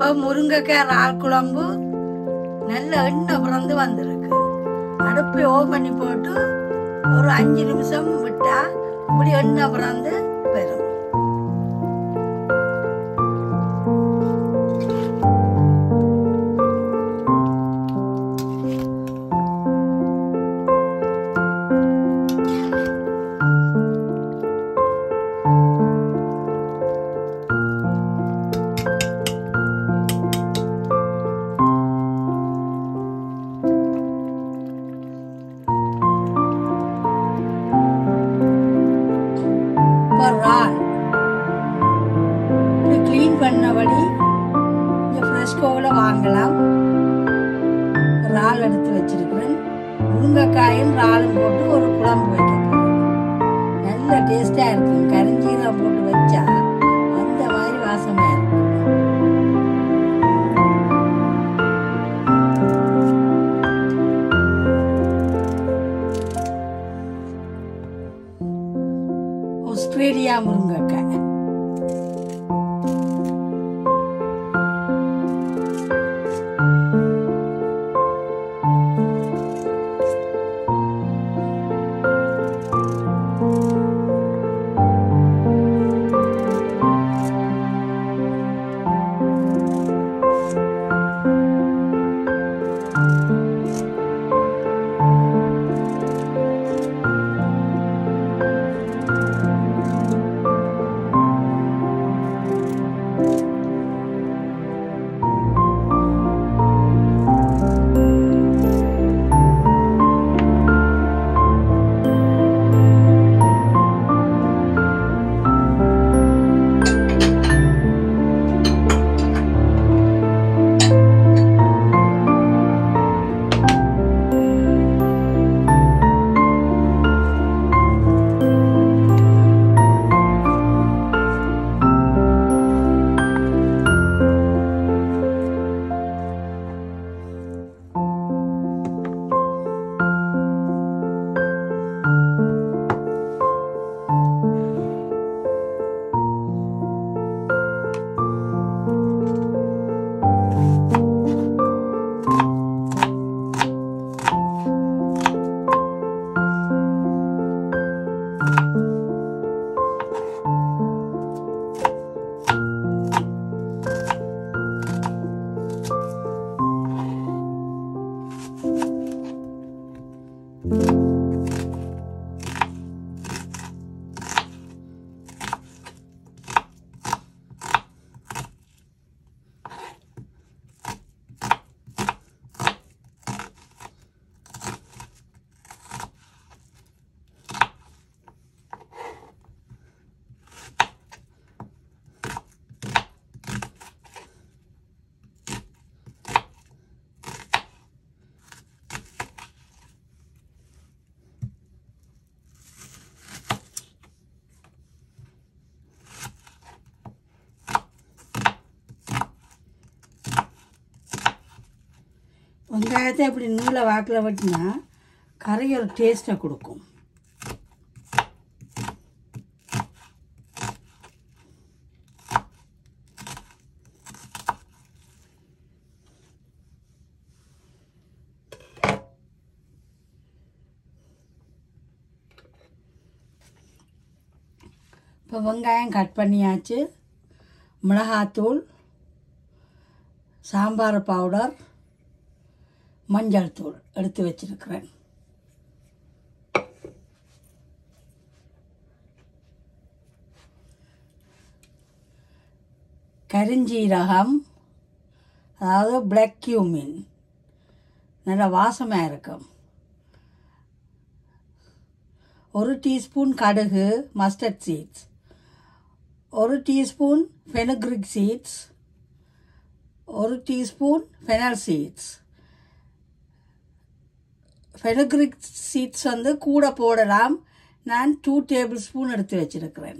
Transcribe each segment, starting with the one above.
இப்போ முருங்கைக்காய் இறால் குழம்பு நல்ல எண்ணெய் பிறந்து வந்திருக்கு அடுப்பை ஓ பண்ணி போட்டு ஒரு அஞ்சு நிமிஷம் விட்டா இப்படி எண்ணெய் பிறந்து வரும் இப்போ இறால் இப்படி க்ளீன் பண்ணபடி இங்கே ஃப்ரெஷ்கோவில் வாங்கலாம் இறால் எடுத்து வச்சிருக்கிறேன் முருங்கைக்காயும் இறாலும் போட்டு ஒரு குழம்பு வைக்க போகிறேன் நல்ல டேஸ்டாக இருக்கும் கரிஞ்சீரகம் போட்டு வச்சா அந்த மாதிரி வாசமாக இருக்கும் ஆஸ்திரேலியா முருங்கைக்காய் வெங்காயத்தை இப்படி நீள வாக்கில் வெட்டினா கறி ஒரு டேஸ்ட்டை கொடுக்கும் இப்போ வெங்காயம் கட் பண்ணியாச்சு மிளகாத்தூள் சாம்பார் பவுடர் மஞ்சள் தூள் எடுத்து வச்சிருக்கிறேன் கரிஞ்சீரகம் அதாவது பிளாக் கியூமின் நல்ல வாசமாக இருக்கும் ஒரு டீஸ்பூன் கடுகு மஸ்டர்ட் சீட்ஸ் ஒரு டீஸ்பூன் ஃபெனுக்ரிக் சீட்ஸ் ஒரு teaspoon fennel seeds fenugreek seeds வந்து கூட போடலாம் நான் டூ டேபிள் ஸ்பூன் எடுத்து வச்சிருக்கிறேன்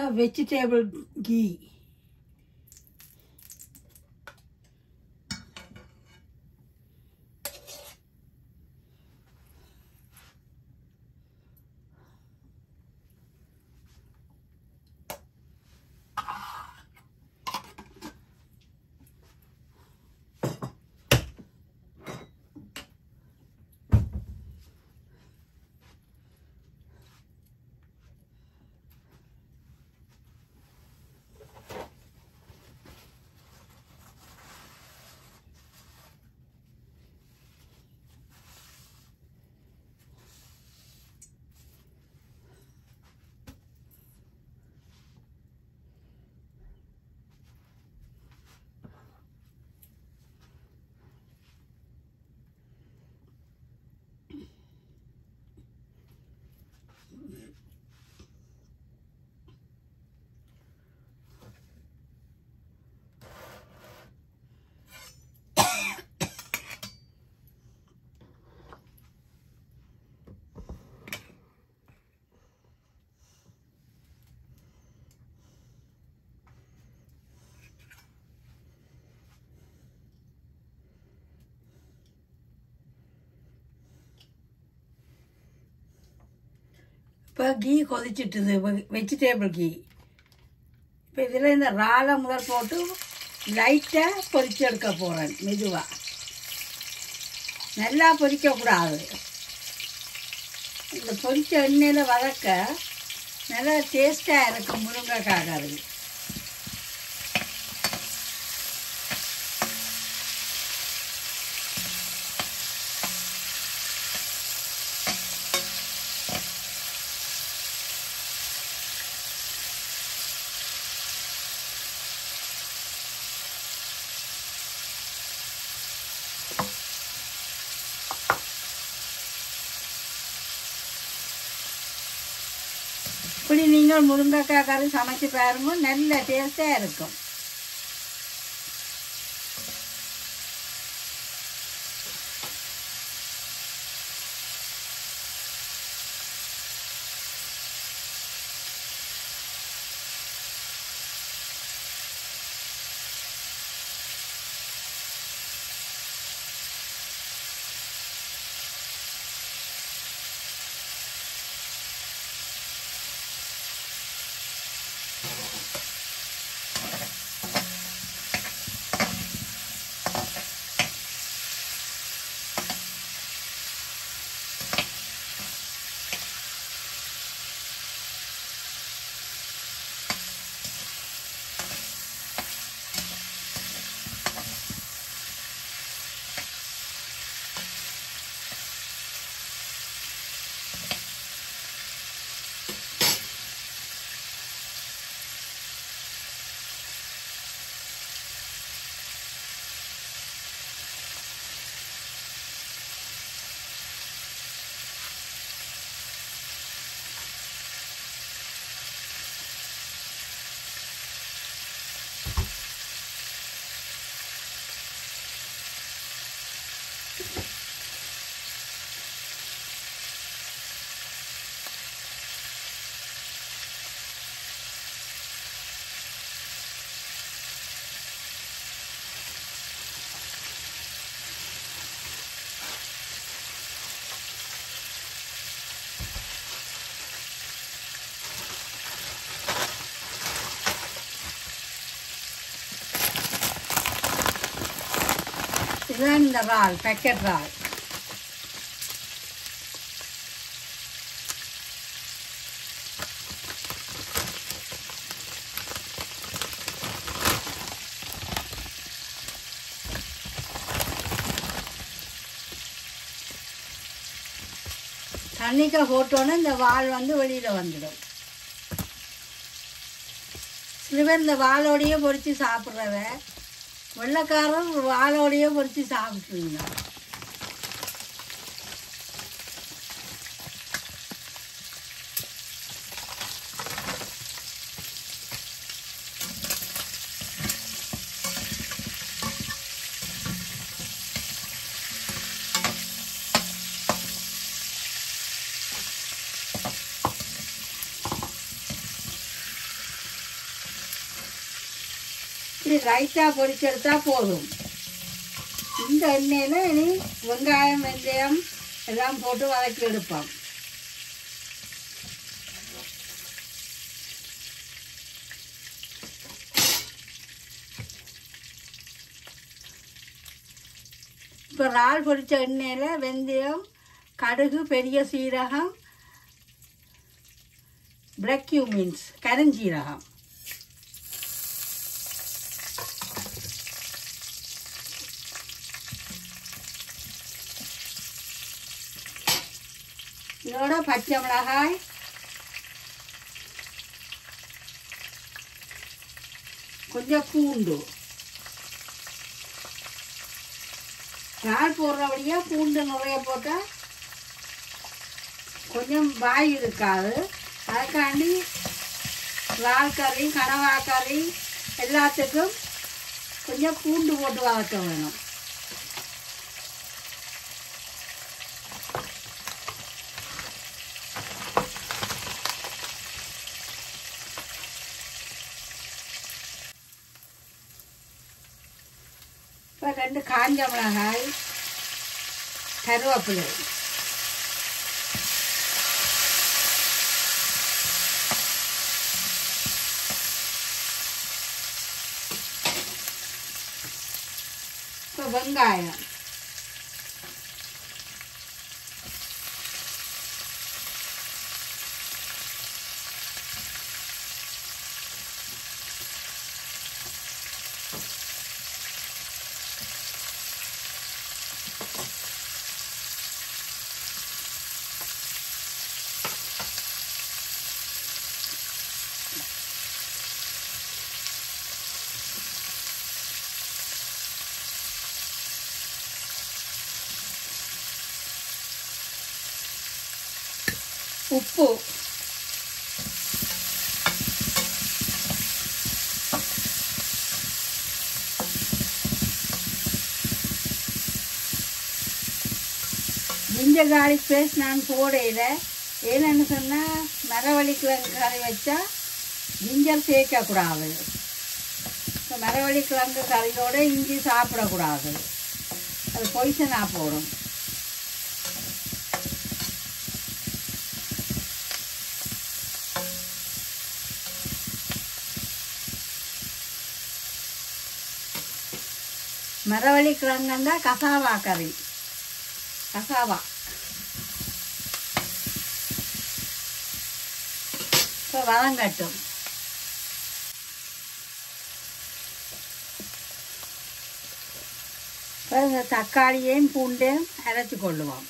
வெஜிடேபிள் கீ இப்போ கீ கொதிச்சிட்டுது வெஜிடேபிள் கீ இப்போ இதில் இந்த ராலை முதல் போட்டு லைட்டாக பொரிச்சு எடுக்க போகிறேன் மெதுவாக நல்லா பொரிக்கக்கூடாது இந்த பொரிச்ச எண்ணெயில் வதக்க நல்லா டேஸ்ட்டாக இருக்கும் முருங்கைக்காய் கறி இப்படி நீங்கள் முருங்கைக்காய் கறி சமைச்சு பாருங்க நல்ல டேஸ்ட்டாக இருக்கும் இதுதான் இந்த இறால் பேக்கெட் இறால் தண்ணிக்க போட்டோன்னே இந்த வால் வந்து வெளியில் வந்துடும் சில பேர் இந்த வாலோடையே பொரித்து சாப்பிட்றவ வெள்ளைக்காரர் வாலோடையே பொரித்து சாப்பிட்ருங்க இப்படி லைட்டாக பொரிச்செடுத்தா போதும் இந்த எண்ணெயில் இனி வெங்காயம் வெந்தயம் எல்லாம் போட்டு வதக்கி எடுப்போம் இப்போ இறால் பொரிச்ச எண்ணெயில் வெந்தயம் கடுகு பெரிய சீரகம் பிளக் மீன்ஸ் கருஞ்சீரகம் இதோட பச்சை மிளகாய் கொஞ்சம் பூண்டு இறால் போடுறபடியா பூண்டு நிறைய போட்டால் கொஞ்சம் வாய் இருக்காது அதுக்காண்டி இறால் கறி கனவா கறி எல்லாத்துக்கும் கொஞ்சம் பூண்டு போட்டு வதக்க வேணும் இப்போ ரெண்டு காஞ்ச மிளகாய் கருவேப்பிலை இப்போ வெங்காயம் உப்பு ஜிஞ்சர் கார்லிக் பேஸ்ட் நான் போடையில் ஏன்னு சொன்னால் மரவள்ளி கிழங்கு கறி வச்சா ஜிஞ்சர் சேர்க்கக்கூடாது இப்போ மரவள்ளி கிழங்கு கறியோட இஞ்சி சாப்பிடக்கூடாது அது பொய்சனாக போடும் மரவள்ளி கிழங்குன்னா கசாவா கறி கசாவா இப்போ வதங்கட்டும் இப்போ இந்த தக்காளியையும் பூண்டையும் அரைச்சி கொள்ளுவோம்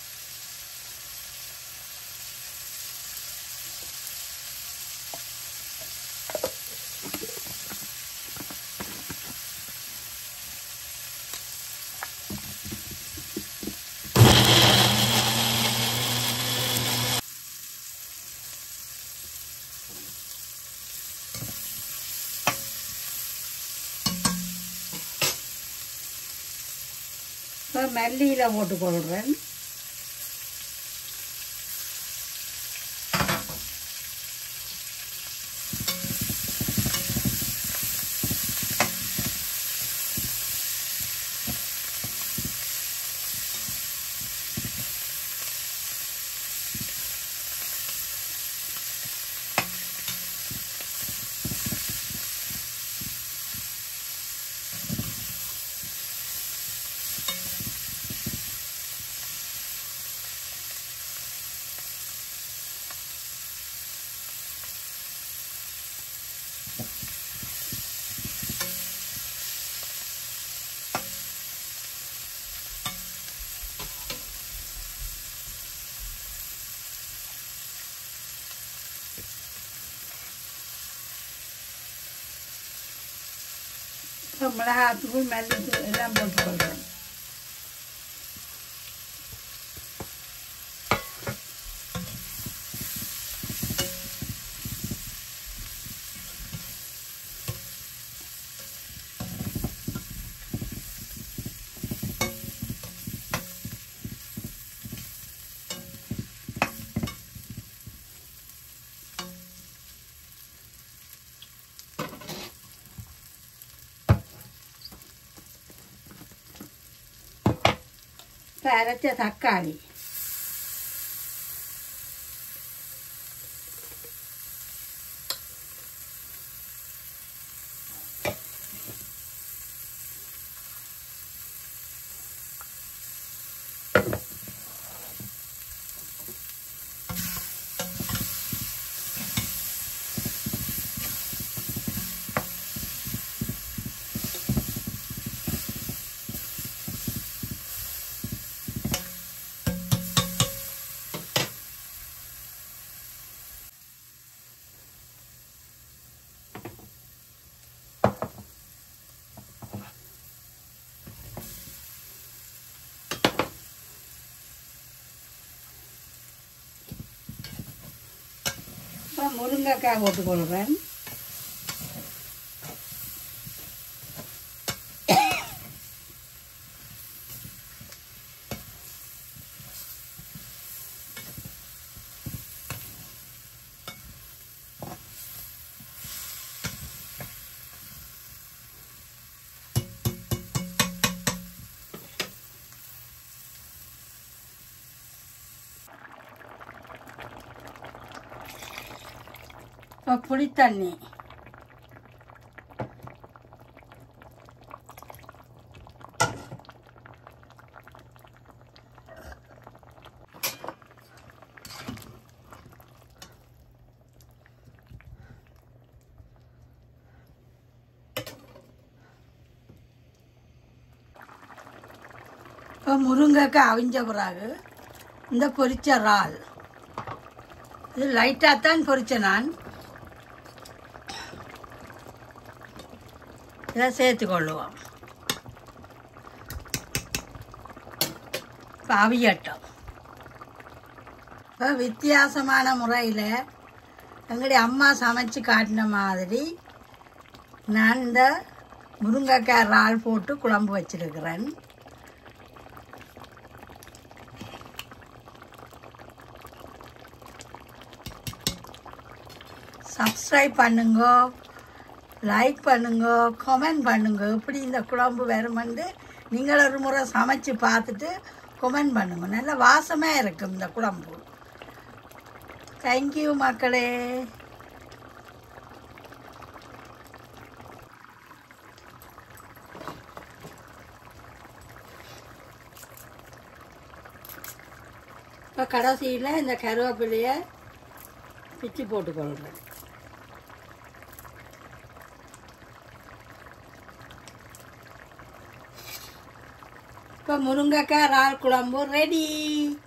இப்போ மல்லியில் போட்டு கொள்கிறேன் இப்போ மிளகாத்தூள் மல்லித்தூள் எல்லாம் போட்டு கொள்கிறேன் இப்போ அரைச்ச தக்காளி இப்போ முருங்கைக்காய் போட்டுக்கொள்கிறேன் இப்போ புளித்தண்ணி இப்போ முருங்கைக்காய் அவிஞ்ச பிறகு இந்த பொரிச்ச இறால் இது லைட்டாக தான் பொரிச்சேன் நான் இதை சேர்த்துக்கொள்ளுவோம் இப்போ அவியட்டும் இப்போ வித்தியாசமான முறையில் எங்களுடைய அம்மா சமைச்சு காட்டின மாதிரி நான் இந்த முருங்கைக்காய் இறால் போட்டு குழம்பு வச்சிருக்கிறேன் சப்ஸ்கிரைப் பண்ணுங்க லைக் பண்ணுங்க கமெண்ட் பண்ணுங்க எப்படி இந்த குழம்பு வருமென்று நீங்கள் ஒரு முறை சமைச்சு பார்த்துட்டு கமெண்ட் பண்ணுங்க நல்ல வாசமாக இருக்கும் இந்த குழம்பு தேங்க்யூ மக்களே இப்போ கடைசியில் இந்த கருவேப்பிலையை பிச்சு போட்டுக்கொள்கிறேன் இப்போ முருங்கைக்காய் இறால் குழம்பு ரெடி